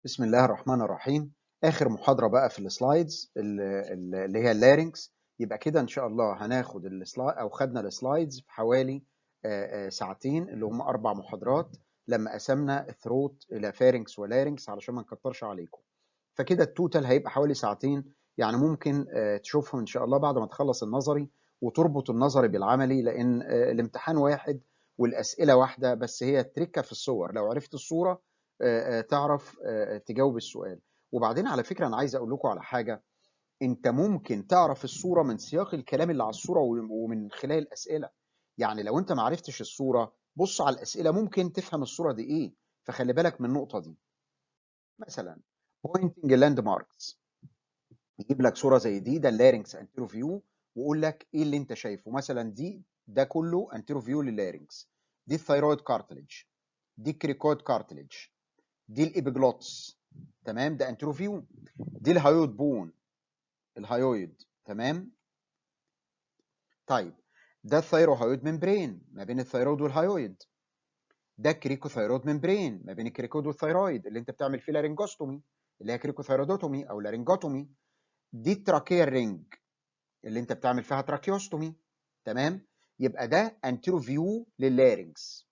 بسم الله الرحمن الرحيم اخر محاضره بقى في السلايدز ال- اللي هي اللارynx يبقى كده ان شاء الله هناخد السلايد او خدنا السلايدز في حوالي آه، آه، ساعتين اللي هم اربع محاضرات لما قسمنا الثروت الى فارنكس ولارنكس علشان ما نكترش عليكم فكده التوتال هيبقى حوالي ساعتين يعني ممكن آه، تشوفهم ان شاء الله بعد ما تخلص النظري وتربط النظري بالعملي لان آه، الامتحان واحد والاسئله واحده بس هي التركه في الصور لو عرفت الصوره آه، آه، تعرف آه، تجاوب السؤال وبعدين على فكره انا عايز اقول لكم على حاجه انت ممكن تعرف الصوره من سياق الكلام اللي على الصوره ومن خلال الاسئله يعني لو انت ما عرفتش الصوره بص على الاسئله ممكن تفهم الصوره دي ايه فخلي بالك من النقطه دي مثلا بوينتنج لاند ماركس يجيب لك صوره زي دي ده اللارنكس انتيرو فيو ويقول لك ايه اللي انت شايفه مثلا دي ده كله انتيرو فيو لللارنكس دي الثيرويد كارتلج دي الكريكويد كارتلج دي الابيجلوتس تمام ده انتيرو فيو دي الهايويد بون الهايويد تمام طيب ده الثيروهايويد ممبرين ما بين الثيرويد والهايويد ده الكريكوثيرويد ممبرين ما بين الكريكويد والثيرويد اللي انت بتعمل فيه لارنجوستومي اللي هي كريكوثيرودوتومي او لارنجوتومي دي التراكيا رينج اللي انت بتعمل فيها تراكيوستومي تمام يبقى ده انتيرو فيو لللارنجز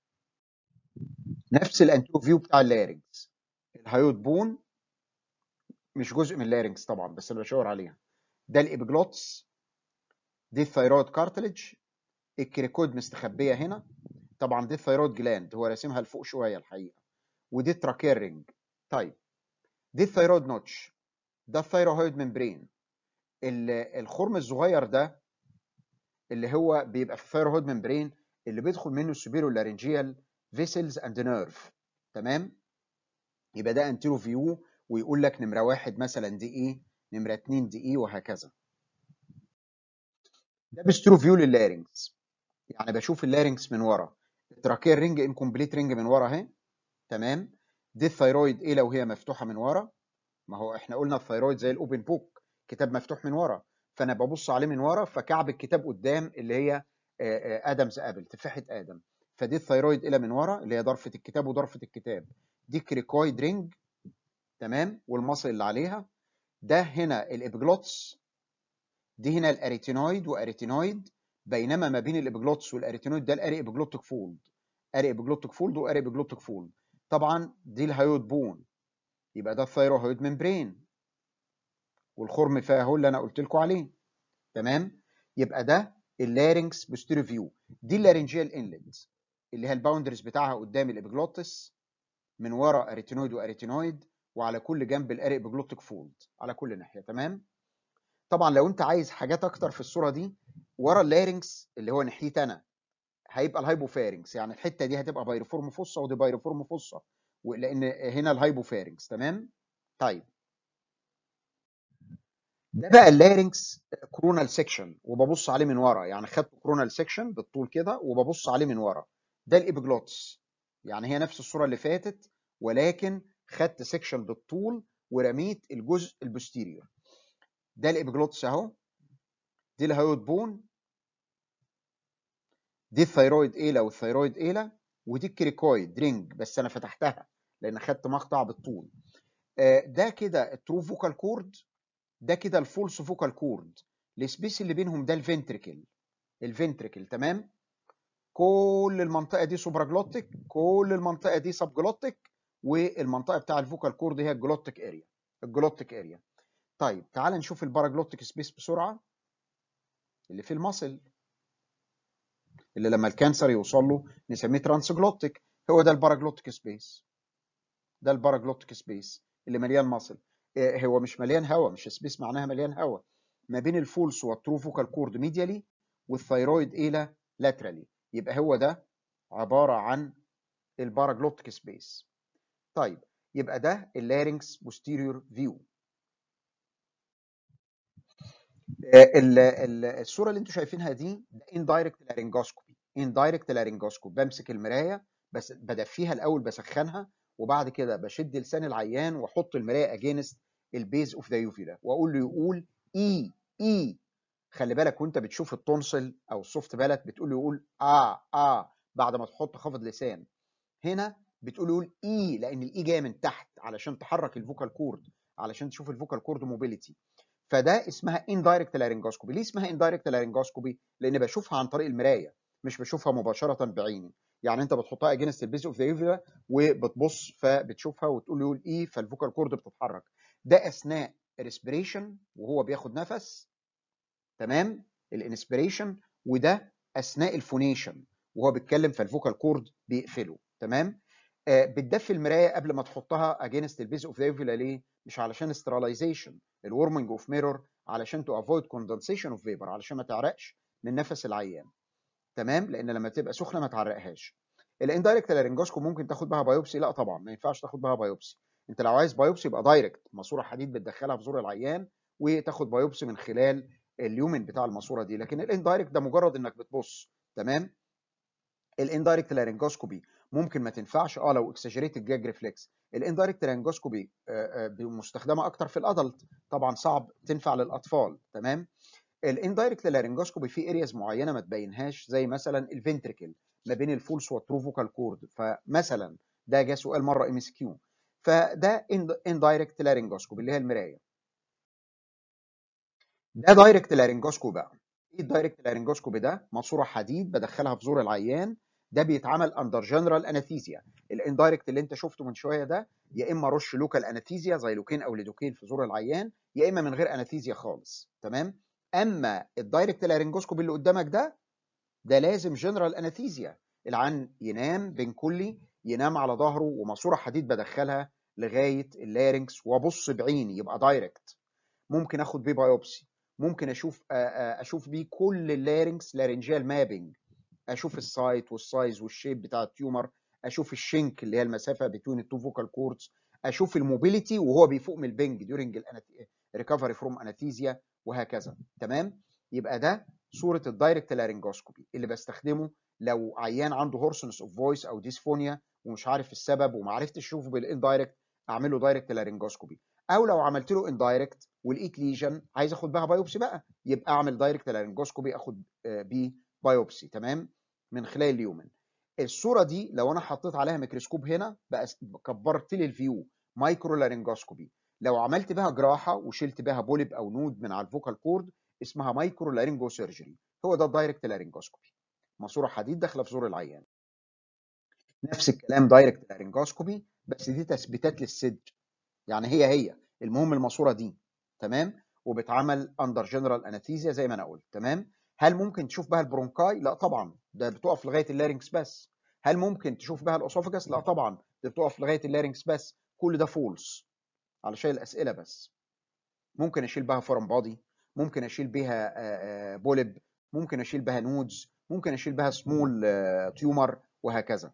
نفس الانتيرو فيو بتاع اللارنجز الهايويد بون مش جزء من اللارنجز طبعا بس اللي بشاور عليها ده الابيجلوتس دي الثيرويد كارتلج الكريكويد مستخبيه هنا طبعا دي الثيرويد جلاند هو راسمها لفوق شويه الحقيقه ودي التراكيا رينج طيب دي الثيرويد نوتش ده الثيروهايد ممبرين ال- الخرم الصغير ده اللي هو بيبقى في الثيروهايد ممبرين اللي بيدخل منه السوبيرو لارنجيال فيسلز اند نيرف تمام يبقى ده انتيرو فيو ويقول لك نمره واحد مثلا دي ايه نمره اتنين دي ايه وهكذا ده بسترو فيو لللارنكس يعني بشوف اللارنكس من ورا التراكيا رينج انكمبليت رينج من ورا اهي تمام دي الثيرويد ايه لو هي مفتوحه من ورا ما هو احنا قلنا الثيرويد زي الاوبن بوك كتاب مفتوح من ورا فانا ببص عليه من ورا فكعب الكتاب قدام اللي هي آه، آه، ادمز ابل تفاحه ادم فدي الثيرويد الى من ورا اللي هي ضرفه الكتاب وضرفه الكتاب دي كريكويد رينج تمام والمصل اللي عليها ده هنا الابجلوتس دي هنا الاريتينويد واريتينويد بينما ما بين الابجلوتس والاريتينويد ده الاري ابجلوتيك فولد اري ابجلوتيك فولد واري ابجلوتيك فولد طبعا دي الهايود بون يبقى ده الثيروهايد ممبرين والخرم فيها هو اللي انا قلت لكم عليه تمام يبقى ده اللارynx بوستيريو فيو دي اللارنجيال انلت اللي هي الباوندرز بتاعها قدام الابجلوتس من ورا اريتينويد واريتينويد وعلى كل جنب الاري ابجلوتيك فولد على كل ناحيه تمام طبعا لو انت عايز حاجات اكتر في الصوره دي ورا اللارynx اللي هو ناحيتي انا هيبقى الهايبوفارنكس يعني الحته دي هتبقى بايرفورم فصه ودي بايرفورم فصه لان هنا الهايبوفارنكس تمام طيب ده بقى اللارynx كورونال سيكشن وببص عليه من ورا يعني خدت كورونال سيكشن بالطول كده وببص عليه من ورا ده الابجلوتس يعني هي نفس الصوره اللي فاتت ولكن خدت سيكشن بالطول ورميت الجزء البوستيريور ده الابجلوتس اهو دي الهايود بون دي الثيرويد ايلا والثيرويد ايلا ودي الكريكويد رينج بس انا فتحتها لان خدت مقطع بالطول آه، ده كده الترو فوكال كورد ده كده الفولس فوكال كورد السبيس اللي بينهم ده الفنتريكل الفنتريكل تمام كل المنطقه دي سوبراجلوتيك كل المنطقه دي سبجلوتيك والمنطقه بتاع الفوكال كورد هي الجلوتيك اريا الجلوتيك اريا طيب تعال نشوف الباراجلوتيك سبيس بسرعه اللي في المصل اللي لما الكانسر يوصل له نسميه ترانسجلوتيك هو ده الباراجلوتيك سبيس ده الباراجلوتيك سبيس اللي مليان مصل إيه هو مش مليان هواء مش سبيس معناها مليان هواء ما بين الفولس والترو فوكال كورد ميديالي والثيرويد الى لاترالي يبقى هو ده عباره عن الباراجلوتيك سبيس طيب يبقى ده اللارynx بوستيريور فيو الصوره اللي انتم شايفينها دي ده اندايركت لارنجوسكوبي اندايركت لارنجوسكوبي بمسك المرايه بس بدفيها الاول بسخنها وبعد كده بشد لسان العيان واحط المرايه اجينست البيز اوف ذا يوفيلا واقول له يقول اي اي خلي بالك وانت بتشوف التونسل او السوفت بالات بتقول له يقول اه اه بعد ما تحط خفض لسان هنا بتقول يقول اي لان الاي جايه من تحت علشان تحرك الفوكال كورد علشان تشوف الفوكال كورد موبيليتي فده اسمها اندايركت لارنجوسكوبي ليه اسمها اندايركت لارنجوسكوبي لان بشوفها عن طريق المرايه مش بشوفها مباشره بعيني يعني انت بتحطها اجينست البيز اوف ذا ايفيا وبتبص فبتشوفها وتقول يقول ايه فالفوكال كورد بتتحرك ده اثناء ريسبريشن وهو بياخد نفس تمام الانسبريشن وده اثناء الفونيشن وهو بيتكلم فالفوكال كورد بيقفله تمام آه بتدفي المرايه قبل ما تحطها اجينست البيز اوف ذا ايفيا ليه مش علشان ستراليزيشن الورمنج اوف ميرور علشان تو افويد كوندنسيشن اوف فيبر علشان ما تعرقش من نفس العيان تمام لان لما تبقى سخنه ما تعرقهاش الاندايركت لارنجوسكوب ممكن تاخد بها بايوبسي لا طبعا ما ينفعش تاخد بها بايوبسي انت لو عايز بايوبسي يبقى دايركت ماسوره حديد بتدخلها في زور العيان وتاخد بايوبسي من خلال اليومن بتاع الماسوره دي لكن الاندايركت ده مجرد انك بتبص تمام الاندايركت لارنجوسكوبي ممكن ما تنفعش اه لو اكسجريتد جاج ريفلكس الاندايركت لارنجوسكوبي مستخدمه اكتر في الادلت طبعا صعب تنفع للاطفال تمام الاندايركت لارنجوسكوبي في ارياز معينه ما تبينهاش زي مثلا الفنتريكل ما بين الفولس والترو فوكال كورد فمثلا ده جه سؤال مره ام اس كيو فده اندايركت لارنجوسكوبي اللي هي المرايه ده دايركت لارنجوسكوبي بقى ايه الدايركت لارنجوسكوبي ده ماسوره حديد بدخلها في زور العيان ده بيتعمل اندر جنرال انستيزيا الاندايركت اللي انت شفته من شويه ده يا اما رش لوكال انستيزيا زي لوكين او ليدوكين في زور العيان يا اما من غير انستيزيا خالص تمام اما الدايركت لارنجوسكوبي اللي قدامك ده ده لازم جنرال انستيزيا العيان ينام بين كلي ينام على ظهره وماسوره حديد بدخلها لغايه اللارنكس وابص بعيني يبقى دايركت ممكن اخد بيه بايوبسي ممكن اشوف اشوف بيه كل اللارنكس لارنجيال مابنج اشوف السايت والسايز والشيب بتاع التيومر اشوف الشنك اللي هي المسافه بين التو فوكال كوردز اشوف الموبيليتي وهو بيفوق من البنج ديورنج ريكفري فروم انستيزيا وهكذا تمام يبقى ده صوره الدايركت لارنجوسكوبي اللي بستخدمه لو عيان عنده هورسنس اوف فويس او ديسفونيا ومش عارف السبب وما عرفتش اشوفه بالاندايركت اعمل له دايركت لارنجوسكوبي او لو عملت له اندايركت ولقيت ليجن عايز اخد بها بايوبسي بقى يبقى اعمل دايركت لارنجوسكوبي اخد بيه بايوبسي تمام من خلال اليومن الصوره دي لو انا حطيت عليها ميكروسكوب هنا بقى كبرت لي الفيو مايكرو لارنجوسكوبي لو عملت بها جراحه وشلت بها بوليب او نود من على الفوكال كورد اسمها مايكرو لارنجو سيرجري هو ده الدايركت لارنجوسكوبي ماسوره حديد داخله في زور العيان نفس الكلام دايركت لارنجوسكوبي بس دي تثبيتات للصدر يعني هي هي المهم الماسوره دي تمام وبتعمل اندر جنرال انستيزيا زي ما انا قلت تمام هل ممكن تشوف بها البرونكاي لا طبعا ده بتقف لغايه اللارنكس بس هل ممكن تشوف بها الاسوفجس لا طبعا ده بتقف لغايه اللارنكس بس كل ده فولس علشان الاسئله بس ممكن اشيل بها فورم بادي ممكن اشيل بها بولب ممكن اشيل بها نودز ممكن اشيل بها سمول تيومر وهكذا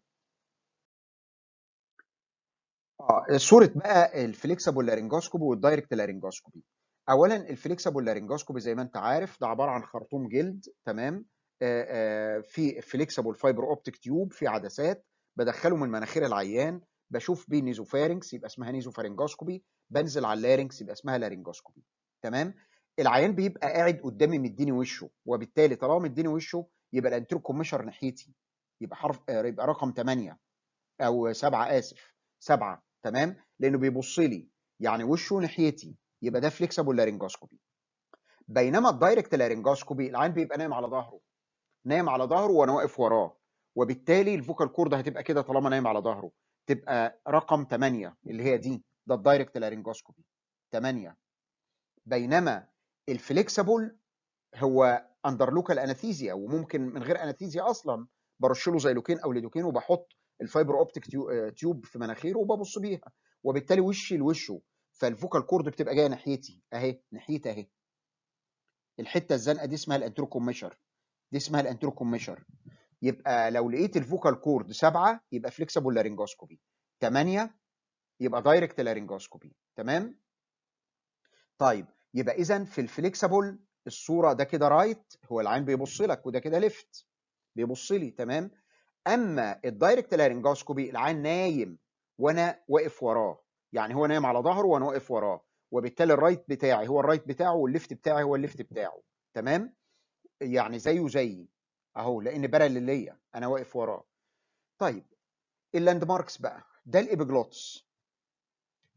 اه صوره بقى الفليكسبل لارنجوسكوبي والدايركت لارنجوسكوبي اولا الفليكسبل لارنجوسكوبي زي ما انت عارف ده عباره عن خرطوم جلد تمام آآ آآ في فليكسبل فايبر اوبتيك تيوب في عدسات بدخله من مناخير العيان بشوف بيه نيزوفارنكس يبقى اسمها نيزوفارنجوسكوبي بنزل على اللارنكس يبقى اسمها لارنجوسكوبي تمام العيان بيبقى قاعد قدامي مديني وشه وبالتالي طالما مديني وشه يبقى الانترو كوميشر ناحيتي يبقى حرف يبقى رقم 8 او 7 اسف 7 تمام لانه بيبص لي يعني وشه ناحيتي يبقى ده فليكسبل لارنجوسكوبي بينما الدايركت لارنجوسكوبي العين بيبقى نايم على ظهره نايم على ظهره وانا واقف وراه وبالتالي الفوكال كورد هتبقى كده طالما نايم على ظهره تبقى رقم 8 اللي هي دي ده الدايركت لارنجوسكوبي 8 بينما الفليكسبل هو اندر لوكال انستيزيا وممكن من غير انستيزيا اصلا برش له زي لوكين او ليدوكين وبحط الفايبر اوبتيك تيوب في مناخيره وببص بيها وبالتالي وشي لوشه فالفوكال كورد بتبقى جايه ناحيتي اهي ناحيتي اهي الحته الزنقه دي اسمها الانترو كوميشر دي اسمها الانترو كوميشر يبقى لو لقيت الفوكال كورد سبعة يبقى فليكسبل لارنجوسكوبي 8 يبقى دايركت لارنجوسكوبي تمام طيب يبقى اذا في الفليكسبل الصوره ده كده رايت هو العين بيبص لك وده كده ليفت بيبص لي تمام اما الدايركت لارنجوسكوبي العين نايم وانا واقف وراه يعني هو نايم على ظهره وانا واقف وراه وبالتالي الرايت بتاعي هو الرايت بتاعه والليفت بتاعي هو الليفت بتاعه تمام يعني زيه زيي اهو لان باراليليه انا واقف وراه طيب اللاند ماركس بقى ده الابيجلوتس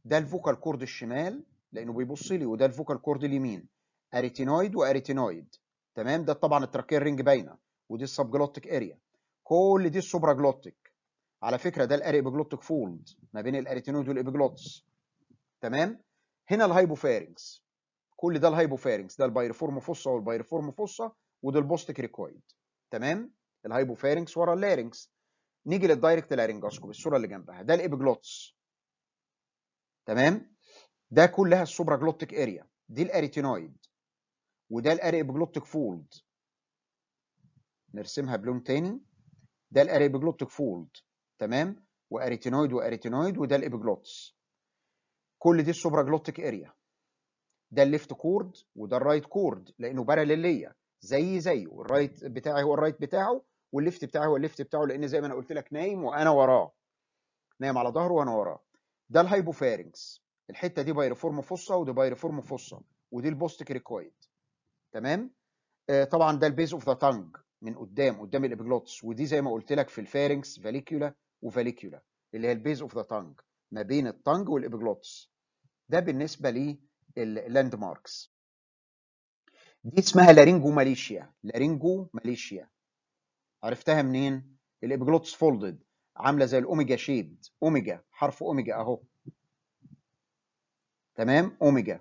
ده الفوكال كورد الشمال لانه بيبص لي وده الفوكال كورد اليمين اريتينويد واريتينويد تمام ده طبعا التراكيه رينج باينه ودي السبجلوتيك اريا كل دي السوبرا جلوتيك على فكره ده الاريبجلوتيك فولد ما بين الاريتينويد والابيجلوتس تمام هنا الهايبوفارنكس كل ده الهايبوفارنكس ده البايرفورم فوسا والبايرفورم فوسا وده البوستيك ريكويد تمام الهايبوفارنكس ورا اللارنكس نيجي للدايركت لارنجوسكوب الصوره اللي جنبها ده الابيجلوتس تمام ده كلها السوبرا جلوتيك اريا دي الاريتينويد وده الاريبجلوتيك فولد نرسمها بلون تاني ده الاريبجلوتيك فولد تمام واريتينويد واريتينويد وده الابيجلوتس كل دي السوبرا جلوتيك اريا ده الليفت كورد وده الرايت كورد لانه باراليل ليا زي زيه الرايت بتاعي هو الرايت بتاعه والليفت بتاعي هو الليفت بتاعه لان زي ما انا قلت لك نايم وانا وراه نايم على ظهره وانا وراه ده الهايبوفارنكس الحته دي بايرفورم فوسا ودي بايرفورم فوسا ودي البوستيك ريكويد تمام آه طبعا ده البيز اوف ذا تانج من قدام قدام الابيجلوتس ودي زي ما قلت لك في الفارنكس فاليكيولا وفاليكيولا اللي هي البيز اوف ذا تانج ما بين التانج والابيجلوتس ده بالنسبه لللاند ماركس دي اسمها لارينجو ماليشيا لارينجو ماليشيا عرفتها منين الابيجلوتس فولدد عامله زي الاوميجا شيبد اوميجا حرف اوميجا اهو تمام اوميجا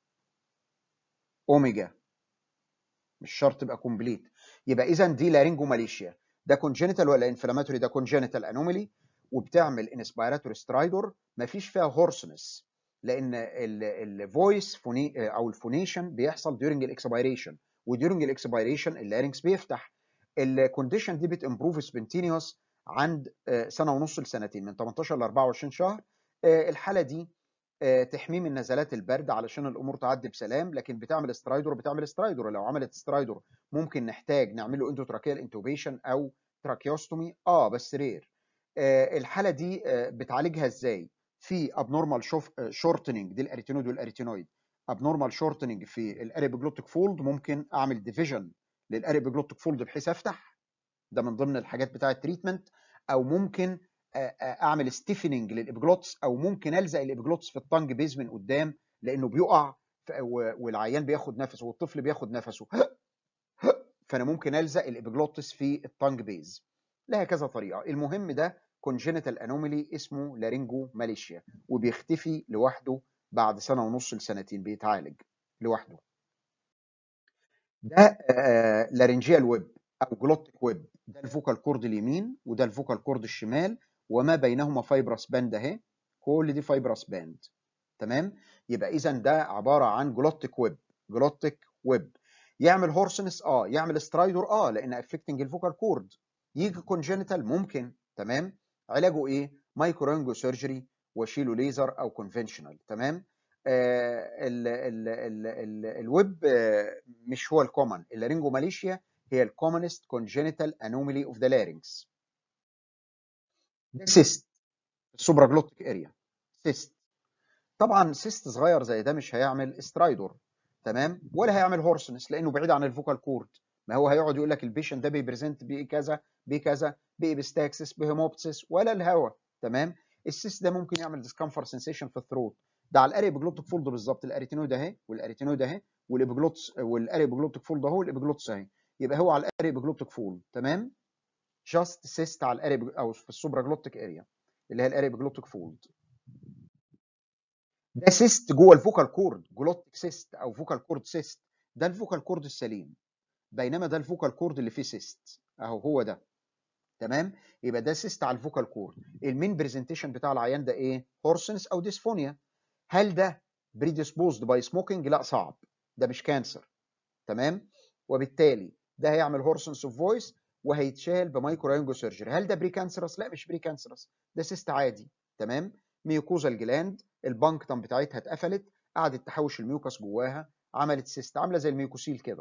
اوميجا مش شرط تبقى كومبليت يبقى اذا دي لارينجو ماليشيا ده كونجينيتال ولا انفلاماتوري ده كونجينيتال انومالي وبتعمل انسبيراتوري سترايدور مفيش فيها هورسنس لان الفويس فوني او الفونيشن بيحصل during الاكسبيريشن وديورنج الاكسبيريشن اللارynx بيفتح الكونديشن دي بتمبروف سبنتينيوس عند سنه ونص لسنتين من 18 ل 24 شهر الحاله دي تحميه من نزلات البرد علشان الامور تعدي بسلام لكن بتعمل سترايدور بتعمل سترايدور لو عملت سترايدور ممكن نحتاج نعمل له اندوتراكيال انتوبيشن او تراكيوستومي اه بس رير الحاله دي بتعالجها ازاي في ابنورمال شورتنج دي الاريتينويد والاريتينويد ابنورمال شورتنج في الاريبجلوتيك فولد ممكن اعمل ديفيجن للاريبجلوتيك فولد بحيث افتح ده من ضمن الحاجات بتاعه التريتمنت او ممكن اعمل ستيفننج للابجلوتس او ممكن الزق الابجلوتس في الطنج بيز من قدام لانه بيقع والعيان بياخد نفسه والطفل بياخد نفسه فانا ممكن الزق الابجلوتس في الطنج بيز لها كذا طريقه المهم ده كونجينيتال انوميلي اسمه لارينجو ماليشيا وبيختفي لوحده بعد سنه ونص لسنتين بيتعالج لوحده ده لارنجيال ويب او جلوتيك ويب ده الفوكال كورد اليمين وده الفوكال كورد الشمال وما بينهما فايبرس باند اهي كل دي فايبرس باند تمام يبقى اذا ده عباره عن جلوتيك ويب جلوتيك ويب يعمل هورسنس اه يعمل سترايدور اه لان افكتنج الفوكال كورد يجي كونجينيتال ممكن تمام علاجه ايه مايكرونجو سيرجري وشيلو ليزر او كونفنشنال تمام آه ال ال ال ال الويب آه مش هو الكومن اللارينجو ماليشيا هي الكومنست كونجينيتال انومالي اوف ذا لارينكس ده سيست السوبراجلوتيك اريا سيست طبعا سيست صغير زي ده مش هيعمل استرايدور تمام ولا هيعمل هورسنس لانه بعيد عن الفوكال كورد ما هو هيقعد يقول لك البيشنت ده بيبريزنت بكذا بكذا بإبستاكسس بهيموبسيس ولا الهوا تمام السيست ده ممكن يعمل ديسكمفور سنسيشن في الثروت ده على الاريبجلوتيك فولد بالظبط الاريتينويد اهي والاريتينويد اهي والابجلوتس والاريبجلوتيك فولد اهو والابجلوتس اهي يبقى هو على الاريبجلوتيك فولد تمام جاست سيست على الاريب او في السوبراجلوتيك اريا اللي هي الاريبجلوتيك فولد ده سيست جوه الفوكال كورد جلوتيك سيست او فوكال كورد سيست ده الفوكال كورد السليم بينما ده الفوكال كورد اللي فيه سيست اهو هو ده تمام يبقى ده سيست على الفوكال كورد المين برزنتيشن بتاع العيان ده ايه هورسنس او ديسفونيا هل ده بريديسبوزد باي سموكينج لا صعب ده مش كانسر تمام وبالتالي ده هيعمل هورسنس اوف فويس وهيتشال بمايكرو سيرجري هل ده بري كانسرس لا مش بري كانسرس ده سيست عادي تمام ميوكوزال جلاند البانكتم بتاعتها اتقفلت قعدت تحوش الميوكس جواها عملت سيست عامله زي الميوكوسيل كده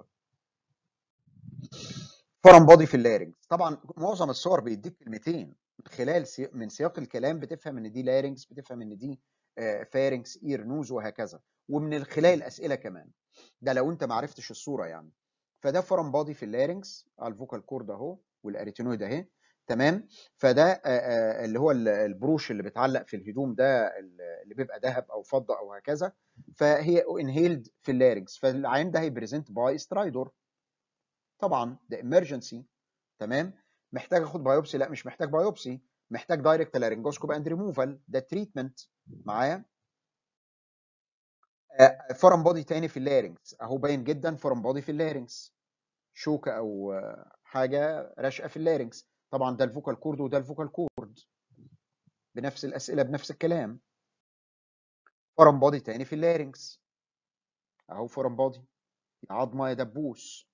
فورم بودي في اللارنجز طبعا معظم الصور بيديك كلمتين من خلال سي... من سياق الكلام بتفهم ان دي لارنجز بتفهم ان دي فارنكس اير نوز وهكذا ومن خلال الاسئله كمان ده لو انت ما عرفتش الصوره يعني فده فورم بودي في اللارنجز على الفوكال كورد اهو والاريتينويد اهي تمام فده آه، آه، اللي هو ال- البروش اللي بيتعلق في الهدوم ده اللي بيبقى ذهب او فضه او هكذا فهي انهيلد في اللارنكس فالعين ده هيبريزنت باي سترايدور طبعا ده emergency تمام محتاج اخد بايوبسي لا مش محتاج بايوبسي محتاج دايركت لارنجوسكوب اند ريموفال ده تريتمنت معايا فورم بودي تاني في اللارنكس اهو باين جدا فورم بودي في اللارنكس شوكه او آه، حاجه راشقه في اللارنكس طبعا ده الفوكال كورد وده الفوكال كورد بنفس الاسئله بنفس الكلام فورم بودي تاني في اللارنكس اهو فورم بودي يا عظمه يا دبوس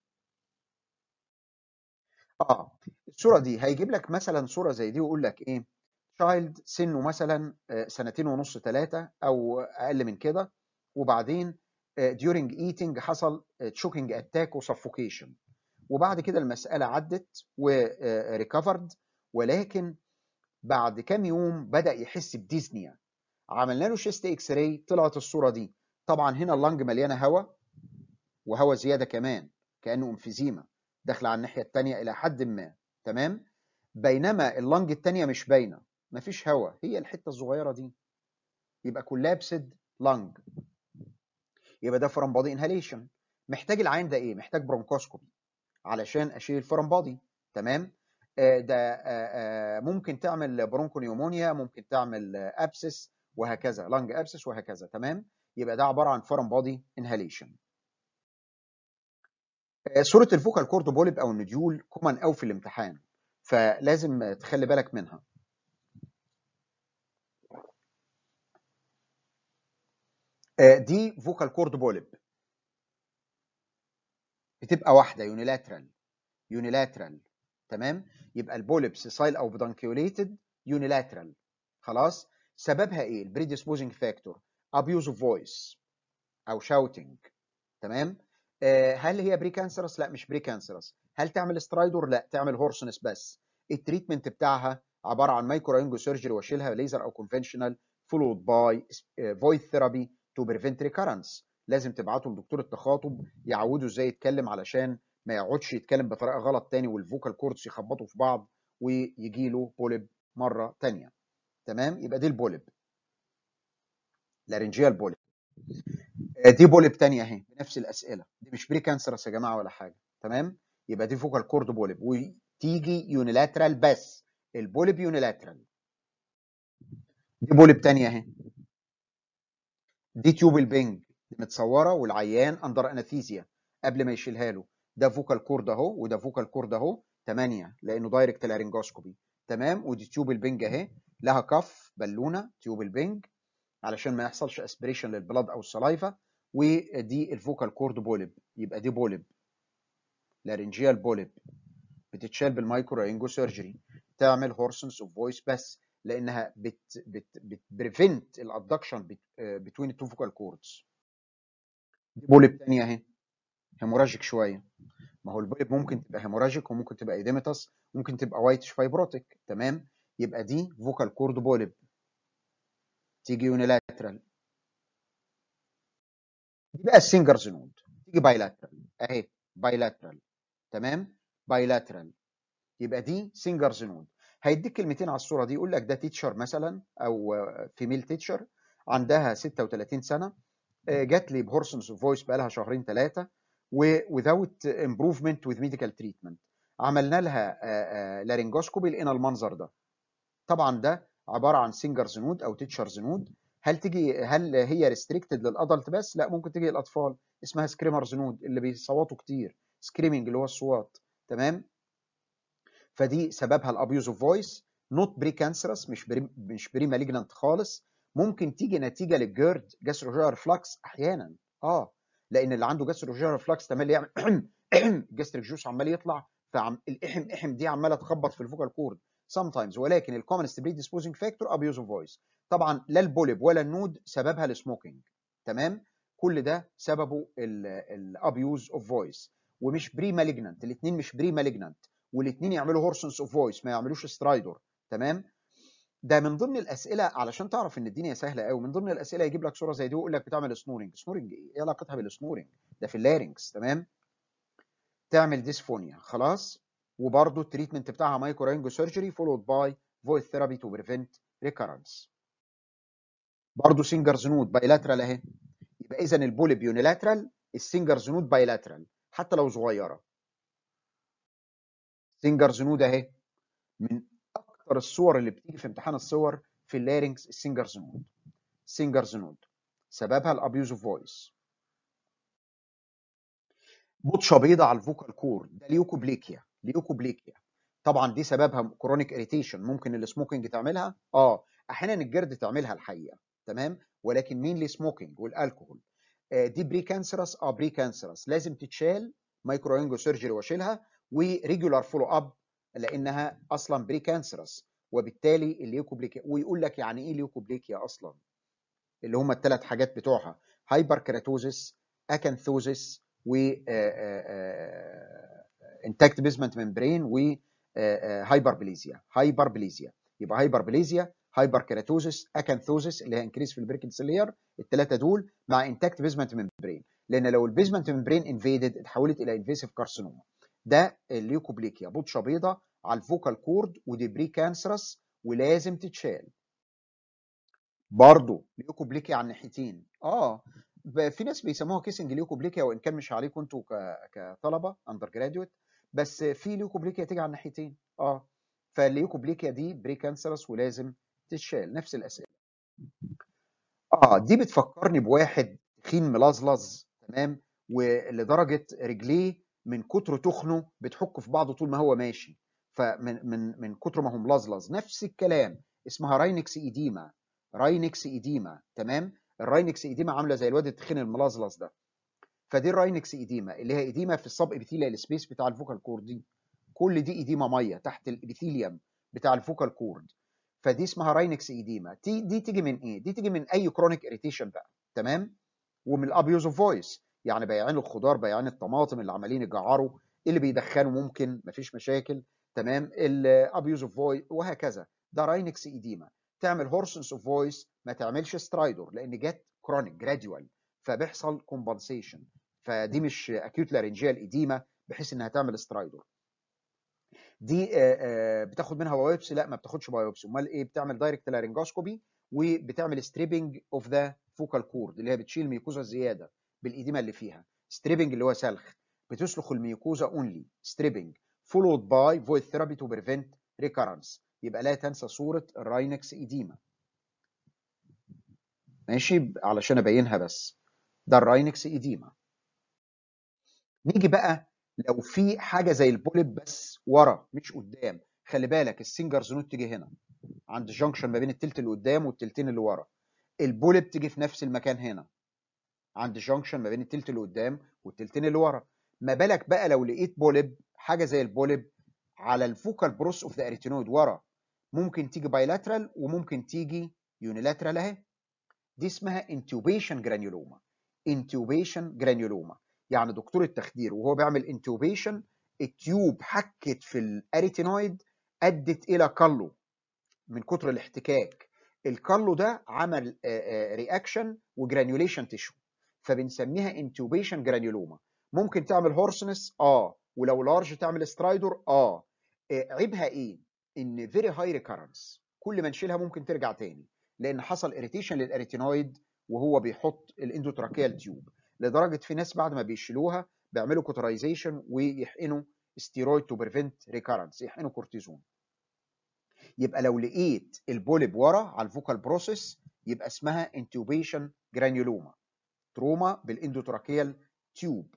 اه الصوره دي هيجيب لك مثلا صوره زي دي ويقول لك ايه تشايلد سنه مثلا آه، سنتين ونص ثلاثه او اقل من كده وبعدين during eating حصل تشوكينج اتاك وسفوكيشن وبعد كده المساله عدت وريكفرد ولكن بعد كام يوم بدا يحس بديزنيا عملنا له شيست اكس راي طلعت الصوره دي طبعا هنا اللنج مليانه هواء وهواء زياده كمان كانه امفيزيما داخله على الناحيه الثانيه الى حد ما تمام بينما اللنج الثانيه مش باينه مفيش هواء هي الحته الصغيره دي يبقى كولابسد لنج يبقى ده فورم بودي انهاليشن محتاج العين ده ايه محتاج برونكوسكوبي علشان اشيل الفورم بودي تمام آه، ده آه، آه، ممكن تعمل برونكونيومونيا ممكن تعمل ابسس وهكذا لانج ابسس وهكذا تمام يبقى ده عباره عن فورم بودي انهاليشن صوره الفوكال كورد بوليب او النديول كومن قوي في الامتحان فلازم تخلي بالك منها آه، دي فوكال كورد بوليب بتبقى واحده يونيلاترال يونيلاترال تمام يبقى البوليب سيسايل او بدانكيوليتد يونيلاترال خلاص سببها ايه البريديسبوزنج فاكتور ابيوز اوف فويس او شاوتنج تمام آه هل هي بري كانسرس لا مش بري كانسرس هل تعمل سترايدور لا تعمل هورسنس بس التريتمنت بتاعها عباره عن مايكرو سيرجري واشيلها ليزر او كونفنشنال فولود باي فويس ثيرابي تو بريفنت ريكارنس لازم تبعته لدكتور التخاطب يعوده ازاي يتكلم علشان ما يقعدش يتكلم بطريقه غلط تاني والفوكال كوردز يخبطوا في بعض ويجي له بوليب مره تانيه تمام يبقى دي البوليب لارنجيال بوليب آه، دي بوليب تانية اهي بنفس الاسئله دي مش بري كانسرس يا جماعه ولا حاجه تمام يبقى دي فوكال كورد بوليب وتيجي يونيلاترال بس البوليب يونيلاترال دي بوليب تانية اهي دي تيوب البنج متصوره والعيان اندر اناثيزيا قبل ما يشيلها له ده فوكال كورد اهو وده فوكال كورد اهو 8 لانه دايركت لارنجوسكوبي تمام ودي تيوب البنج اهي لها كف بالونه تيوب البنج علشان ما يحصلش اسبريشن للبلاد او السلايفا ودي الفوكال كورد بوليب يبقى دي بوليب لارنجيال بوليب بتتشال بالمايكرو رينجو سيرجري تعمل هورسنس اوف فويس بس لانها بت بت بتبريفنت الادكشن بتوين التو فوكال كوردز دي بوليب تانية اهي هيموراجيك شويه ما هو البوليب ممكن تبقى هيموراجيك وممكن تبقى ايديمتس ممكن تبقى وايتش فايبروتيك تمام يبقى دي فوكال كورد بوليب تيجي يونيلاترال دي بقى السنجرز نود تيجي بايلاترال اهي بايلاترال تمام بايلاترال يبقى دي سنجرز نود هيديك كلمتين على الصوره دي يقول لك ده تيتشر مثلا او فيميل تيتشر عندها 36 سنه آه، جات لي بهورسنس اوف فويس بقى لها شهرين ثلاثه وذاوت امبروفمنت وذ ميديكال تريتمنت عملنا لها لارنجوسكوبي لقينا المنظر ده طبعا ده عباره عن سنجرز نود او تيتشرز نود هل تيجي هل هي ريستريكتد للادلت بس لا ممكن تيجي للاطفال اسمها سكريمرز نود اللي بيصوتوا كتير سكريمنج اللي هو الصوات تمام فدي سببها الابيوز اوف فويس نوت بري كانسرس مش بري مش بري مالجنانت خالص ممكن تيجي نتيجه للجيرد جاستروجير فلكس احيانا اه لان اللي عنده جاستروجير فلكس تملي يعمل جاستريك جوس عمال يطلع فعم الاحم احم دي عماله تخبط في الفوكال كورد sometimes ولكن الكومنست بريديسبوزنج فاكتور ابيوز اوف فويس طبعا لا البوليب ولا النود سببها السموكينج تمام كل ده سببه الابيوز اوف فويس ومش بري مالجنانت الاثنين مش بري مالجنانت والاثنين يعملوا هورسنس اوف فويس ما يعملوش سترايدور تمام ده من ضمن الاسئله علشان تعرف ان الدنيا سهله قوي من ضمن الاسئله يجيب لك صوره زي دي ويقول لك بتعمل سنورنج سنورنج ايه ايه علاقتها بالسنورنج ده في اللارنكس تمام تعمل ديسفونيا خلاص وبرضه التريتمنت بتاعها مايكرو سيرجري فولود باي فويد ثيرابي تو بريفنت ريكارنس برضه سينجرز نود بايلاترال اهي يبقى اذا البوليب يونيلاترال السينجرز نود بايلاترال حتى لو صغيره سينجرز نود اهي من اكتر الصور اللي بتيجي في امتحان الصور في اللارynx السينجرز نود سينجرز نود سببها الابيوز اوف فويس بطشه بيضاء على الفوكال كورد ده ليوكوبليكيا ليوكوبليكيا طبعا دي سببها كرونيك اريتيشن ممكن السموكينج تعملها اه احيانا الجرد تعملها الحقيقه تمام ولكن مين لي سموكينج والالكوهول آه دي بري كانسرس اه بري كانسرس لازم تتشال مايكرو انجو سيرجري واشيلها وريجولار فولو اب لانها اصلا بري كانسرس وبالتالي الليوكوبليكيا ويقول لك يعني ايه ليوكوبليكيا اصلا اللي هم الثلاث حاجات بتوعها هايبر كيراتوزيس اكانثوزيس و انتاكت بيزمنت ممبرين و هايبربليزيا هايبربليزيا يبقى هايبربليزيا هايبر كيراتوزيس اكانثوزيس اللي هي انكريس في البريكنس لير الثلاثه دول مع انتاكت بيزمنت ممبرين لان لو البيزمنت ممبرين انفيدد اتحولت الى انفيسيف كارسينوما ده الليوكوبليكيا بطشه بيضاء على الفوكال كورد ودي بري كانسرس ولازم تتشال برضه ليوكوبليكيا على الناحيتين اه في ناس بيسموها كيسنج ليوكوبليكيا وان كان مش عليكم انتوا كطلبه اندر جراديويت بس في ليوكوبليكيا تيجي على الناحيتين اه فالليوكوبليكيا دي بري كانسرس ولازم تتشال نفس الاسئله اه دي بتفكرني بواحد تخين ملظلظ تمام ولدرجه رجليه من كتر تخنه بتحك في بعضه طول ما هو ماشي فمن من من كتر ما هو ملظلظ نفس الكلام اسمها راينكس ايديما راينكس ايديما تمام الراينكس ايديما عامله زي الواد التخين الملظلظ ده فدي الراينكس ايديما اللي هي ايديما في الصب ابيثيليال سبيس بتاع الفوكال كورد دي كل دي ايديما ميه تحت الابيثيليوم بتاع الفوكال كورد فدي اسمها راينكس ايديما دي, دي تيجي من ايه دي تيجي من اي كرونيك اريتيشن بقى تمام ومن الابيوز اوف فويس يعني بياعين الخضار بياعين الطماطم اللي عمالين يجعروا اللي بيدخنوا ممكن مفيش مشاكل تمام الابيوز اوف فويس وهكذا ده راينكس ايديما تعمل هورسنس اوف فويس ما تعملش سترايدور لان جت كرونيك جراديوال فبيحصل كومبنسيشن فدي مش اكيوت لارنجيال ايديما بحيث انها تعمل سترايدور دي بتاخد منها بايوبسي لا ما بتاخدش بايوبسي امال ايه بتعمل دايركت لارنجوسكوبي وبتعمل ستريبنج اوف ذا فوكال كورد اللي هي بتشيل ميوكوزا الزياده بالايديما اللي فيها ستريبنج اللي هو سلخ بتسلخ الميوكوزا اونلي ستريبنج فولود باي فويد ثيرابي تو بريفنت ريكارنس يبقى لا تنسى صوره الراينكس ايديما ماشي علشان ابينها بس ده الراينكس ايديما نيجي بقى لو في حاجه زي البوليب بس ورا مش قدام خلي بالك السنجرز نوت تيجي هنا عند جنكشن ما بين التلت اللي قدام والتلتين اللي ورا البوليب تيجي في نفس المكان هنا عند جنكشن ما بين التلت اللي قدام والتلتين اللي ورا ما بالك بقى لو لقيت بوليب حاجه زي البوليب على الفوكال بروس اوف ذا اريتينويد ورا ممكن تيجي بايلاترال وممكن تيجي يونيلاترال اهي دي اسمها انتوبيشن جرانيولوما انتوبيشن جرانيولوما يعني دكتور التخدير وهو بيعمل انتوبيشن التيوب حكت في الاريتينويد ادت الى كالو من كتر الاحتكاك الكالو ده عمل رياكشن وجرانيوليشن تيشو فبنسميها انتوبيشن جرانيولوما ممكن تعمل هورسنس اه ولو لارج تعمل سترايدور اه عيبها ايه ان فيري هاي ريكارنس كل ما نشيلها ممكن ترجع تاني لان حصل اريتيشن للاريتينويد وهو بيحط الاندوتراكيال تيوب لدرجه في ناس بعد ما بيشيلوها بيعملوا كوترايزيشن ويحقنوا ستيرويد تو بريفنت ريكارنس يحقنوا كورتيزون يبقى لو لقيت البوليب ورا على الفوكال بروسيس يبقى اسمها انتوبيشن جرانيولوما تروما بالاندوتراكيال تيوب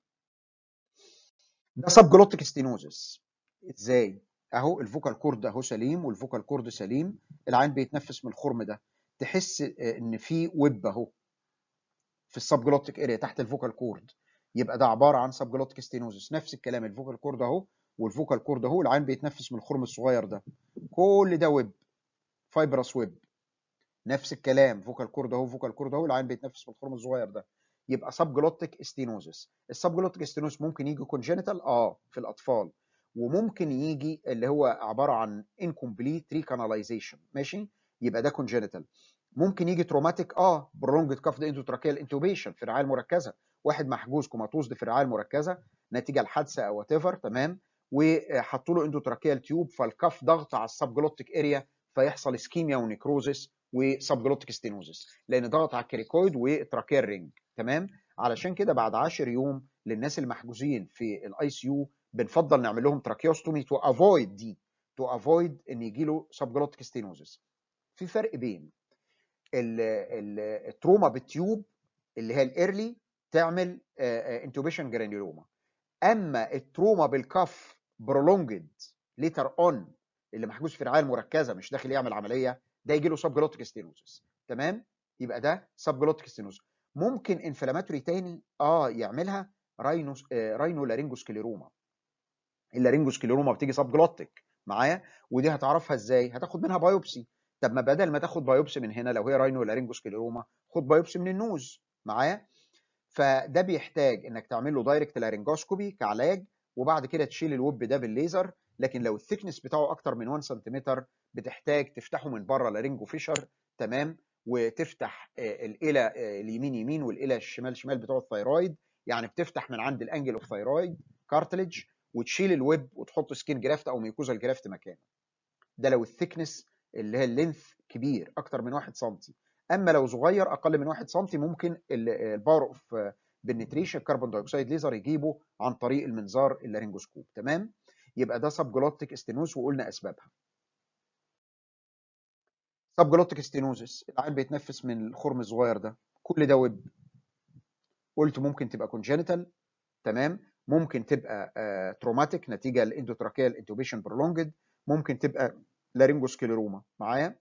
ده سب جلوتيك ستينوزس ازاي اهو الفوكال كورد اهو سليم والفوكال كورد سليم العين بيتنفس من الخرم ده تحس ان في ويب اهو في السب جلوتيك اريا تحت الفوكال كورد يبقى ده عباره عن سب جلوتيك ستينوزس نفس الكلام الفوكال كورد اهو والفوكال كورد اهو العين بيتنفس من الخرم الصغير ده كل ده ويب فايبرس ويب نفس الكلام فوكال كورد اهو فوكال كورد اهو العين بيتنفس من الخرم الصغير ده يبقى سب جلوتيك ستينوزس السب جلوتيك ستينوز ممكن يجي كونجينيتال اه في الاطفال وممكن يجي اللي هو عباره عن انكمبليت ريكاناليزيشن ماشي يبقى ده كونجينيتال ممكن يجي تروماتيك اه برونجد كاف اندوتراكيال انتوبيشن في الرعايه المركزه واحد محجوز كوماتوز في الرعايه المركزه نتيجه لحادثه او وات تمام وحطوا له اندوتراكيال تيوب فالكف ضغط على السبجلوتيك اريا فيحصل اسكيميا ونيكروزس وسبجلوتيك ستينوزس لان ضغط على الكريكويد وتراكيال رينج تمام علشان كده بعد 10 يوم للناس المحجوزين في الاي سي يو بنفضل نعمل لهم تراكيوستومي تو افويد دي تو افويد ان يجي له سبجلوتيك ستينوزس في فرق بين التروما بالتيوب اللي هي الايرلي تعمل انتوبيشن جرانيولوما اما التروما بالكف برولونجد ليتر اون اللي محجوز في رعايه مركزه مش داخل يعمل عمليه ده يجي له سبجلوتيك ستينوزس تمام يبقى ده سبجلوتيك ستينوزس ممكن انفلاماتوري تاني اه يعملها راينوس آه راينو لارينجوسكليروما اللارينجوسكليروما بتيجي سبجلوتيك معايا ودي هتعرفها ازاي هتاخد منها بايوبسي طب ما بدل ما تاخد بايوبسي من هنا لو هي راينو لارينجوسكليروما خد بايوبسي من النوز معايا فده بيحتاج انك تعمل له دايركت لارينجوسكوبي كعلاج وبعد كده تشيل الوب ده بالليزر لكن لو الثيكنس بتاعه اكتر من 1 سنتيمتر بتحتاج تفتحه من بره لارينجو فيشر تمام وتفتح الالى اليمين يمين والالى الشمال شمال بتوع الثيرويد يعني بتفتح من عند الانجل اوف ثيرويد كارتلج وتشيل الويب وتحط سكين جرافت او ميكوزا جرافت مكانه ده لو الثيكنس اللي هي اللينث كبير اكتر من 1 سم اما لو صغير اقل من 1 سم ممكن الباور اوف بنتريشن كربون دايوكسيد ليزر يجيبه عن طريق المنظار اللارينجوسكوب تمام يبقى ده سبجلوتيك استينوز وقلنا اسبابها سبجلوتيك استينوزس العيان بيتنفس من الخرم الصغير ده كل ده ويب قلت ممكن تبقى كونجينيتال تمام ممكن تبقى تروماتيك نتيجه الاندوتراكيال انتوبيشن برولونجد ممكن تبقى لارينجوسكليروما معايا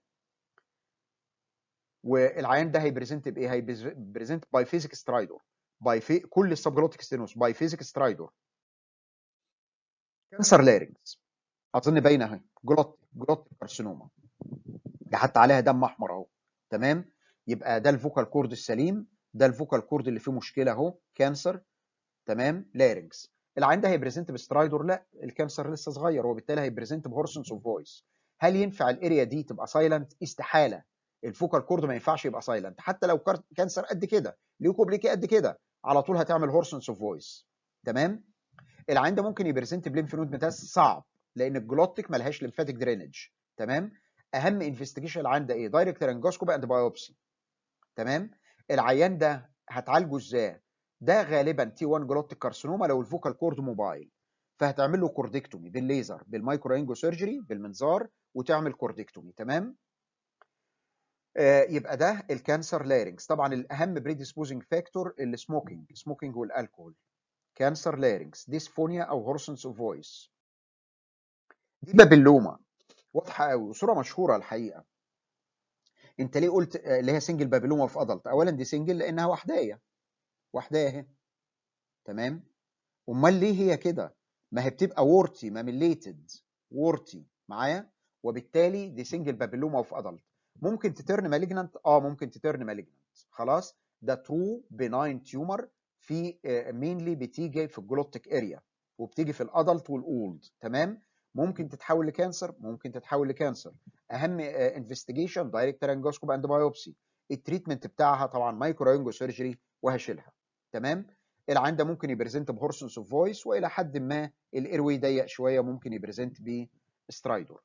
والعيان ده هيبريزنت بايه هيبريزنت باي فيزيك سترايدور باي في كل السبجلوتيك ستينوز باي فيزيك سترايدور كانسر لارينجز اظن باينه اهي جلوت جلوت كارسينوما ده حتى عليها دم احمر اهو تمام يبقى ده الفوكال كورد السليم ده الفوكال كورد اللي فيه مشكله اهو كانسر تمام لارينجز العين ده هيبريزنت بسترايدور لا الكانسر لسه صغير وبالتالي هيبريزنت بهورسنس اوف فويس هل ينفع الاريا دي تبقى سايلنت استحاله الفوكال كورد ما ينفعش يبقى سايلنت حتى لو كانسر قد كده ليوكوبليكي قد كده على طول هتعمل هورسنس اوف فويس تمام العين ده ممكن يبريزنت بليمف نود ميتاس صعب لان الجلوتيك ملهاش ليمفاتيك درينج تمام اهم انفستيجيشن العيان ده ايه دايركت لارنجوسكوبي اند بايوبسي تمام العيان ده هتعالجه ازاي ده غالبا تي 1 جلوتيك كارسينوما لو الفوكال كورد موبايل فهتعمل له كوردكتومي بالليزر بالمايكرو سيرجري بالمنظار وتعمل كوردكتومي تمام آه يبقى ده الكانسر لارينجز طبعا الاهم بريديسبوزنج فاكتور السموكينج سموكينج والالكول كانسر لارينجز ديسفونيا او هورسنس اوف فويس دي بابلوما واضحه قوي وصوره مشهوره الحقيقه انت ليه قلت اللي هي سنجل بابلوما في ادلت اولا دي سنجل لانها وحدايه وحدايه اهي تمام امال ليه هي كده ما هي بتبقى وورتي ماميليتد وورتي معايا وبالتالي دي سنجل بابلوما في ادلت ممكن تترن مالجنانت اه ممكن تترن مالجنانت خلاص ده ترو بناين تيومر في مينلي بتيجي في الجلوتيك اريا وبتيجي في الادلت والاولد تمام ممكن تتحول لكانسر ممكن تتحول لكانسر اهم انفستيجيشن دايركت لارنجوسكوب اند بايوبسي التريتمنت بتاعها طبعا مايكرو سيرجري وهشيلها تمام العين ده ممكن يبريزنت بهورسنس اوف فويس والى حد ما الايروي ضيق شويه ممكن يبريزنت بسترايدور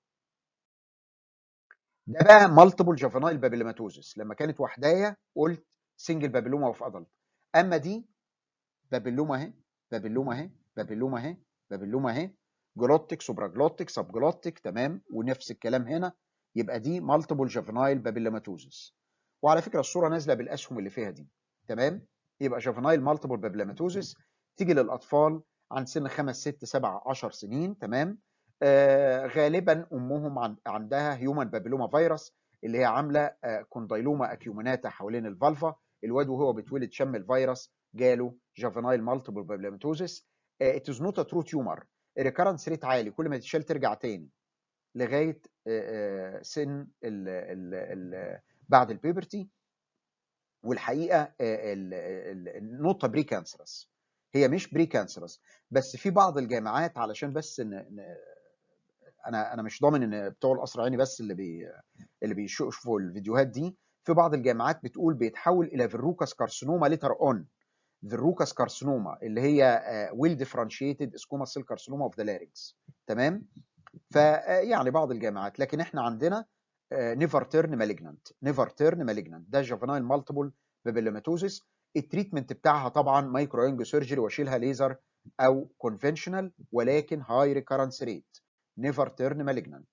ده بقى مالتيبل جافينايل بابيلوماتوزس لما كانت وحدايه قلت سنجل بابيلوما اوف ادلت اما دي بابيلوما اهي بابيلوما اهي بابيلوما اهي بابيلوما اهي جلوتيك سوبراجلوتيك سب جلوتيك تمام ونفس الكلام هنا يبقى دي مالتيبل جافينايل بابيلوماتوزس وعلى فكره الصوره نازله بالاسهم اللي فيها دي تمام يبقى جافينايل مالتيبل بابيلوماتوزس تيجي للاطفال عند سن 5 6 7 10 سنين تمام آه غالبا امهم عند عندها هيومن بابيلوما فيروس اللي هي عامله آه كوندايلوما اكيوميناتا حوالين الفالفا الواد وهو بيتولد شم الفيروس جاله جافينايل مالتيبل بابيلوماتوزس ات از نوت ا ترو تيومر الريكرنس ريت عالي كل ما تتشال ترجع تاني لغايه آه سن ال ال ال بعد البيبرتي والحقيقه النقطه بري كانسرس هي مش بري كانسرس بس في بعض الجامعات علشان بس ن... ن... انا انا مش ضامن ان بتوع القصر العيني بس اللي بي... اللي بيشوفوا الفيديوهات دي في بعض الجامعات بتقول بيتحول الى فيروكاس كارسينوما ليتر اون فيروكاس كارسينوما اللي هي ويل ديفرنشيتد سكوما سيل كارسينوما اوف ذا لارينكس تمام فيعني بعض الجامعات لكن احنا عندنا نيفر تيرن مالجنانت نيفر تيرن مالجنانت ده جوفنايل مالتيبل بابيلوماتوزيس التريتمنت بتاعها طبعا مايكرو انجو سيرجري واشيلها ليزر او كونفنشنال ولكن هاي ريكارنس ريت نيفر تيرن مالجنانت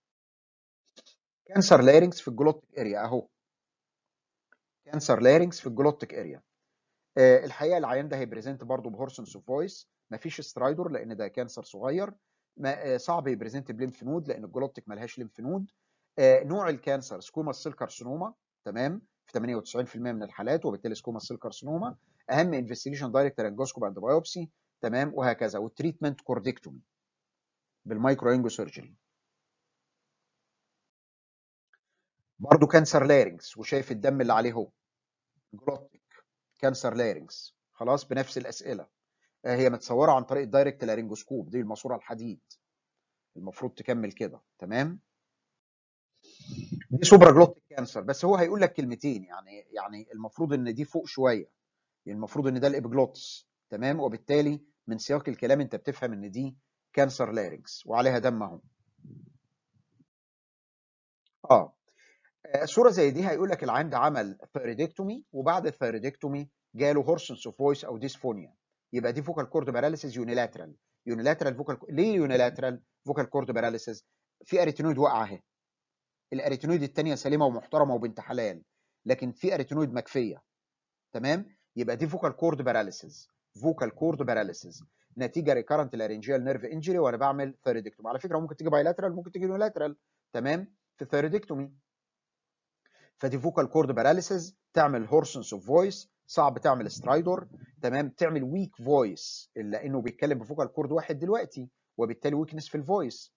كانسر لارينكس في الجلوتيك اريا اهو كانسر لارينكس في الجلوتيك اريا آه الحقيقه العيان ده هيبريزنت برضه بهورسنس اوف فويس مفيش سترايدور لان ده كانسر صغير ما آه صعب يبريزنت بليمف نود لان الجلوتيك ملهاش ليمف نود آه نوع الكانسر سكوما سيل كارسينوما تمام في 98% من الحالات وبالتالي سكوما سيل كارسينوما اهم انفستيجيشن دايركت لارنجوسكوب اند بايوبسي تمام وهكذا والتريتمنت كورديكتومي بالمايكرو انجو سيرجري برضه كانسر لارينكس وشايف الدم اللي عليه هو جلوتيك كانسر لارينكس خلاص بنفس الاسئله هي متصوره عن طريق الدايركت لارينجوسكوب دي الماسوره الحديد المفروض تكمل كده تمام دي سوبرا جلوتيك كانسر بس هو هيقول لك كلمتين يعني يعني المفروض ان دي فوق شويه المفروض ان ده الابجلوتس تمام وبالتالي من سياق الكلام انت بتفهم ان دي كانسر لارينكس وعليها دم اهو اه صوره زي دي هيقول لك العيان ده عمل ثيريدكتومي وبعد الثيريدكتومي جاله هورسنس اوف فويس او ديسفونيا يبقى دي فوكال كورد باراليسيس يونيلاترال يونيلاترال فوكال ليه يونيلاترال فوكال كورد باراليسيس في اريتينويد واقعه اهي الاريتينويد الثانيه سليمه ومحترمه وبنت حلال لكن في اريتينويد مكفيه تمام يبقى دي فوكال كورد باراليسيس فوكال كورد باراليسيس نتيجه ريكارنت لارنجيال نيرف انجري وانا بعمل ثيريدكتومي على فكره ممكن تيجي بايلاترال ممكن تيجي يونيلاترال تمام في الثيريدكتومي فدي فوكال كورد باراليسيس تعمل هورسنس اوف فويس صعب تعمل سترايدور تمام تعمل ويك فويس لانه بيتكلم بفوكال كورد واحد دلوقتي وبالتالي ويكنس في الفويس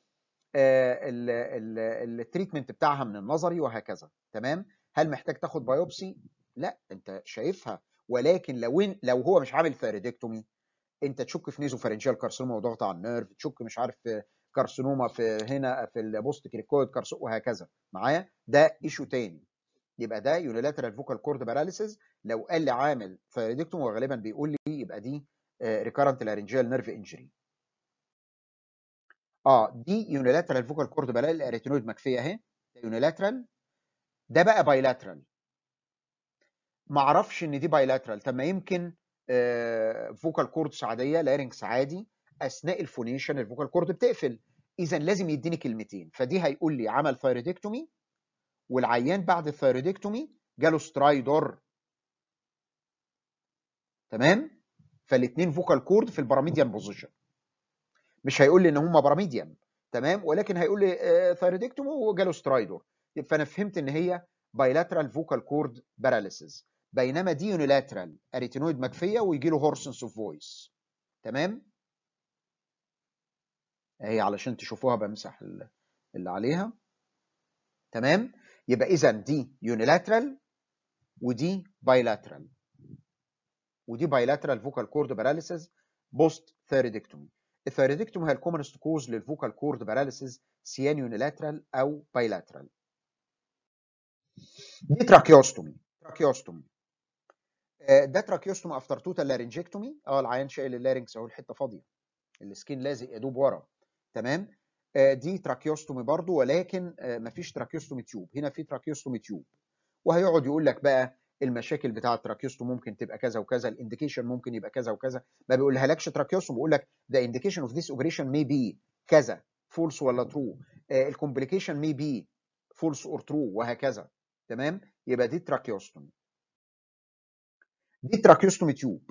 التريتمنت بتاعها من النظري وهكذا تمام هل محتاج تاخد بايوبسي لا انت شايفها ولكن لو لو هو مش عامل ثيريدكتومي انت تشك في نيزوفارنجيال كارسينوما وضغط على النيرف تشك مش عارف في كارسينوما في هنا في البوست كريكويد كارسينوما وهكذا معايا ده ايشو تاني يبقى ده يونيلاترال فوكال كورد باراليسيس لو قال لي عامل ثيريدكتومي وغالبا بيقول لي يبقى دي ريكارنت لارنجيال نيرف انجري اه دي يونيلاترال فوكال كورد باراليسيس الاريتينويد مكفيه اهي ده يونيلاترال ده بقى بايلاترال ما اعرفش ان دي بايلاترال طب ما يمكن فوكال كوردس عاديه لارنكس عادي اثناء الفونيشن الفوكال كورد بتقفل اذا لازم يديني كلمتين فدي هيقول لي عمل ثايريدكتومي والعيان بعد الثايريدكتومي جاله سترايدور تمام فالاثنين فوكال كورد في البراميديان بوزيشن مش هيقول لي ان هم براميديان تمام ولكن هيقول لي ثايريدكتومي وجاله سترايدور فانا فهمت ان هي بايلاترال فوكال كورد باراليسيس بينما دي يونيلاترال اريتينويد مكفيه ويجي له هورسنس اوف فويس تمام اهي علشان تشوفوها بمسح اللي عليها تمام يبقى اذا دي يونيلاترال ودي بايلاترال ودي بايلاترال فوكال كورد باراليسيس بوست ثيريدكتومي الثيريدكتومي هي الكومنست كوز للفوكال كورد باراليسيس سيان يونيلاترال او بايلاترال دي تراكيوستومي تراكيوستومي ده تراكيوستومي افتر توتال لارنجكتومي اه العيان شايل اللارنكس اهو الحته فاضيه السكين لازق يدوب ورا تمام دي تراكيوستومي برضو ولكن مفيش تراكيوستومي تيوب هنا في تراكيوستومي تيوب وهيقعد يقول لك بقى المشاكل بتاعه التراكيوستوم ممكن تبقى كذا وكذا الانديكيشن ممكن يبقى كذا وكذا ما بيقولها لكش تراكيوستوم بيقول لك ذا انديكيشن اوف ذيس اوبريشن مي بي كذا فولس ولا ترو الكومبليكيشن مي بي فولس اور ترو وهكذا تمام يبقى دي تراكيوستومي دي تراكيوستومي تيوب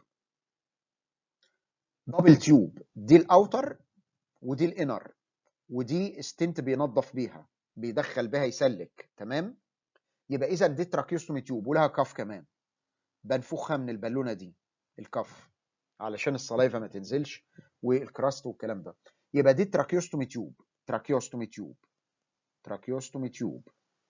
دبل تيوب دي الاوتر ودي الانر ودي ستنت بينظف بيها بيدخل بيها يسلك تمام يبقى اذا دي تراكيوستومي تيوب ولها كف كمان بنفخها من البالونه دي الكف علشان الصلايفه ما تنزلش والكراست والكلام ده يبقى دي تراكيوستومي تيوب تراكيوستومي تيوب تراكيوستومي تيوب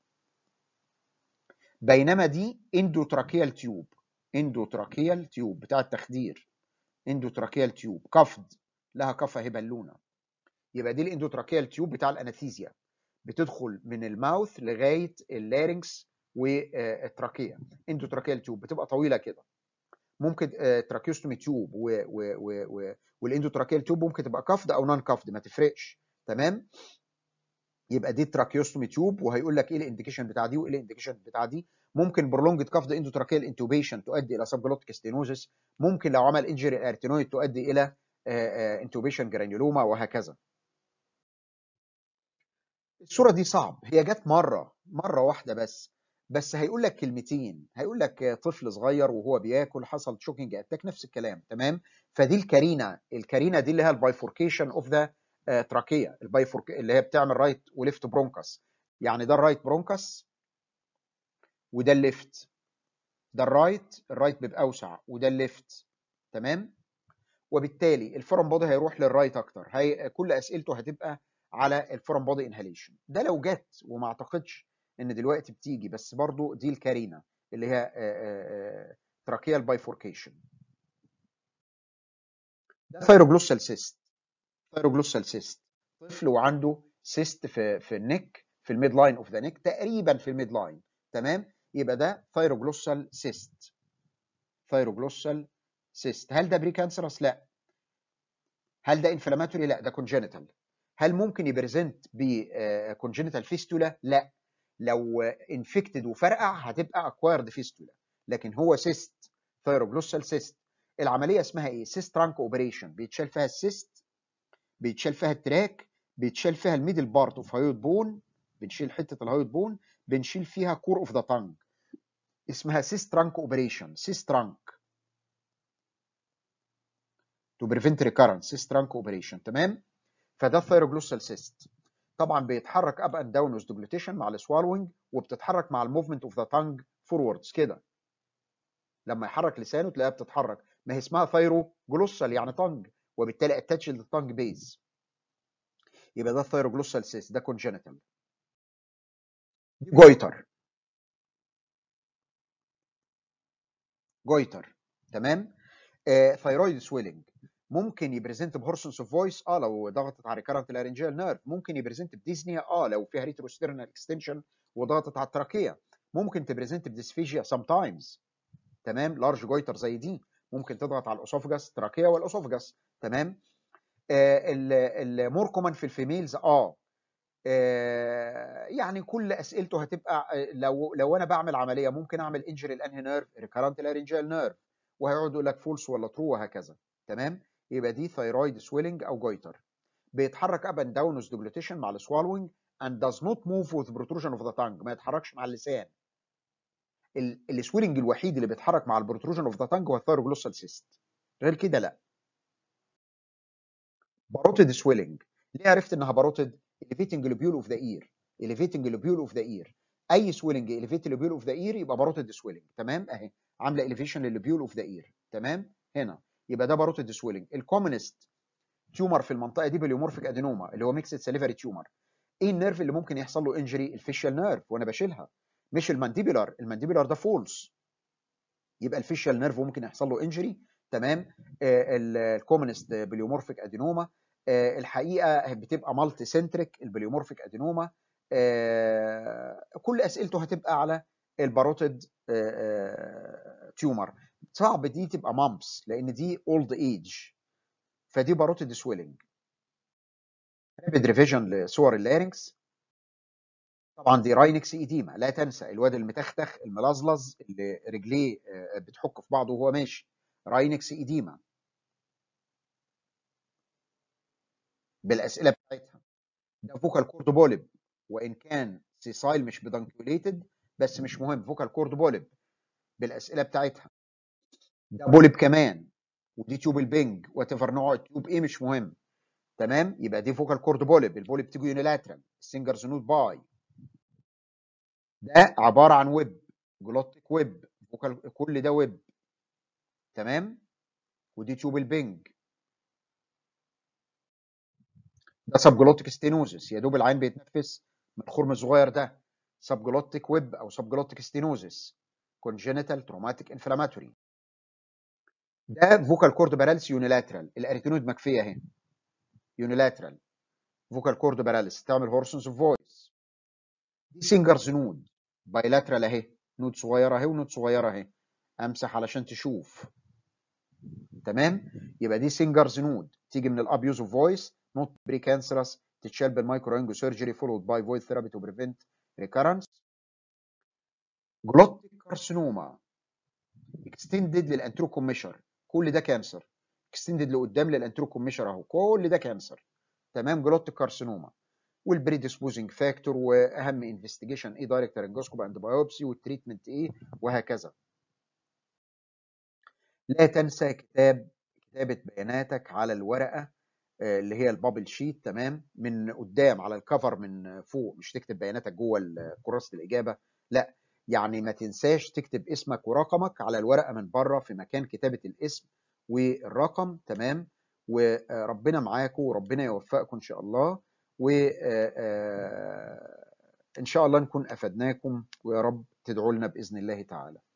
بينما دي اندوتراكيال تيوب اندوتراكيال تيوب بتاع التخدير اندوتراكيال تيوب كفض لها كفه اهي بالونه يبقى دي الاندوتراكيال تيوب بتاع الانستيزيا بتدخل من الماوث لغايه اللارynx والتراكيه اندوتراكيال تيوب بتبقى طويله كده ممكن تراكيوستومي تيوب والاندوتراكيال تيوب ممكن تبقى كفد او نون كفد ما تفرقش تمام يبقى دي تراكيوستومي تيوب وهيقول لك ايه الانديكيشن بتاع دي وايه الانديكيشن بتاع دي ممكن برولونجد كفد اندوتراكيال انتوبيشن تؤدي الى سبجلوتيك ستينوزس ممكن لو عمل انجري الارتينويد تؤدي الى انتوبيشن جرانيولوما وهكذا الصوره دي صعب هي جت مره مره واحده بس بس هيقول لك كلمتين هيقول لك طفل صغير وهو بياكل حصل تشوكينج اتاك نفس الكلام تمام فدي الكارينا الكارينا دي اللي هي البايفوركيشن اوف ذا تراكيه البايفورك اللي هي بتعمل رايت وليفت برونكس يعني ده الرايت برونكس وده الليفت ده الرايت الرايت بيبقى اوسع وده الليفت تمام وبالتالي الفورم بودي هيروح للرايت اكتر هي كل اسئلته هتبقى على الفورم بودي انهاليشن ده لو جت وما اعتقدش ان دلوقتي بتيجي بس برضو دي الكارينا اللي هي تراكيال بايفوركيشن ده ثايروجلوسال سيست ثايروجلوسال سيست طفل وعنده سيست في في النك في الميد لاين اوف ذا نيك تقريبا في الميد لاين تمام يبقى ده ثايروجلوسال سيست ثايروجلوسال سيست هل ده بري كانسرس لا هل ده انفلاماتوري لا ده كونجينيتال هل ممكن يبريزنت بكونجينيتال فيستولا لا لو انفكتد وفرقع هتبقى اكوايرد فيستولا لكن هو سيست ثايروجلوسال سيست العمليه اسمها ايه سيست ترانك اوبريشن بيتشال فيها السيست بيتشال فيها التراك بيتشال فيها الميدل بارت اوف هايوت بون بنشيل حته الهايوت بون بنشيل فيها كور اوف ذا تانج اسمها سيست ترانك اوبريشن سيست ترانك تو بريفنت ريكارنس سيست ترانك اوبريشن تمام فده الثايروجلوسال سيست طبعا بيتحرك اب اند داون وذ دوجليتيشن مع السوالوينج وبتتحرك مع الموفمنت اوف ذا تانج فوروردز كده لما يحرك لسانه تلاقيها بتتحرك ما هي اسمها ثايرو جلوسال يعني تانج وبالتالي اتاتش للتانج بيز يبقى ده الثايروجلوسال سيست ده كونجينيتال دي جويتر جويتر تمام آه ثايرويد سويلنج ممكن يبريزنت بهورسنس اوف فويس اه لو ضغطت على ريكارنت لارنجيال نيرف ممكن يبريزنت بديزنيا اه لو فيها ريتروسترنال اكستنشن وضغطت على التراكيه ممكن تبريزنت بديسفيجيا سام تايمز تمام لارج جويتر زي دي ممكن تضغط على الاسوفجاس تراكيه والاسوفجاس تمام آه المور كومن في الفيميلز اه آه يعني كل اسئلته هتبقى لو لو انا بعمل عمليه ممكن اعمل انجري الانهي نيرف ريكارنت لارنجيال نيرف وهيقعد يقول لك فولس ولا ترو وهكذا تمام يبقى دي ثايرويد سويلنج او جويتر بيتحرك اب اند داون دوجليتيشن مع السوالوينج and does not move with protrusion of the tongue ما يتحركش مع اللسان السويلنج الوحيد اللي بيتحرك مع البروتروجن اوف ذا تانج هو الثايروجلوسال سيست غير كده لا باروتيد سويلنج ليه عرفت انها باروتيد elevating lobule of the ear elevating lobule of the ear اي سويلنج elevate lobule of the ear يبقى باروتيد سويلنج تمام اهي عامله elevation لللوبيول اوف ذا اير تمام هنا يبقى ده باروتيد سويلنج الكومنست تيومر في المنطقه دي بليومورفيك ادينوما اللي هو ميكسد ساليفري تيومر ايه النيرف اللي ممكن يحصل له انجري الفيشال نيرف وانا بشيلها مش المانديبولار المانديبولار ده فولس يبقى الفيشال نيرف ممكن يحصل له انجري تمام الكومنست بليومورفيك ادينوما الحقيقه بتبقى مالتي سنتريك البليومورفيك ادينوما كل اسئلته هتبقى على الباروتيد تيومر صعب دي تبقى مامبس لان دي اولد ايج فدي باروتيد سويلنج رابيد ريفيجن لصور اللارنكس طبعا دي راينكس ايديما لا تنسى الواد المتختخ الملظلظ اللي رجليه بتحك في بعضه وهو ماشي راينكس ايديما بالاسئله بتاعتها ده فوكال كورد بولب وان كان سيسايل مش بدانكيوليتد بس مش مهم فوكال كورد بولب بالاسئله بتاعتها ده بولب كمان ودي تيوب البنج وات ايفر نوع التيوب ايه مش مهم تمام يبقى دي فوكال كورد بولب البولب تيجي يونيلاترال السنجرز نوت باي ده عباره عن ويب جلوتيك ويب فوكال كل ده ويب تمام ودي تيوب البنج ده سب جلوتيك ستينوزس يا دوب العين بيتنفس من الخرم الصغير ده سب جلوتيك ويب او سب جلوتيك ستينوزس كونجينيتال تروماتيك انفلاماتوري ده فوكال كورد باراليس يونيلاترال الاريتينويد مكفيه اهي يونيلاترال فوكال كورد باراليس تعمل هورسنس اوف فويس دي سينجرز نود بايلاترال اهي نود صغيره اهي ونود صغيره اهي امسح علشان تشوف تمام يبقى دي سينجرز نود تيجي من الابيوز اوف فويس نوت بري كانسرس تتشال بالمايكرو سيرجري فولود باي فويس ثيرابي تو بريفنت ريكارنس جلوتيك كارسينوما اكستندد للانتروكوميشر كل ده كانسر اكستندد لقدام للانتروكوميشر اهو كل ده كانسر تمام جلوتيك كارسينوما والبريديسبوزنج فاكتور واهم انفستيجيشن ايه دايركت لارنجوسكوب اند بايوبسي والتريتمنت ايه وهكذا لا تنسى كتاب كتابه بياناتك على الورقه آه، اللي هي البابل شيت تمام من قدام على الكفر من فوق مش تكتب بياناتك جوه كراسه الاجابه لا يعني ما تنساش تكتب اسمك ورقمك على الورقه من بره في مكان كتابه الاسم والرقم تمام وربنا معاكم وربنا يوفقكم ان شاء الله وان شاء الله نكون افدناكم ويا رب تدعوا لنا باذن الله تعالى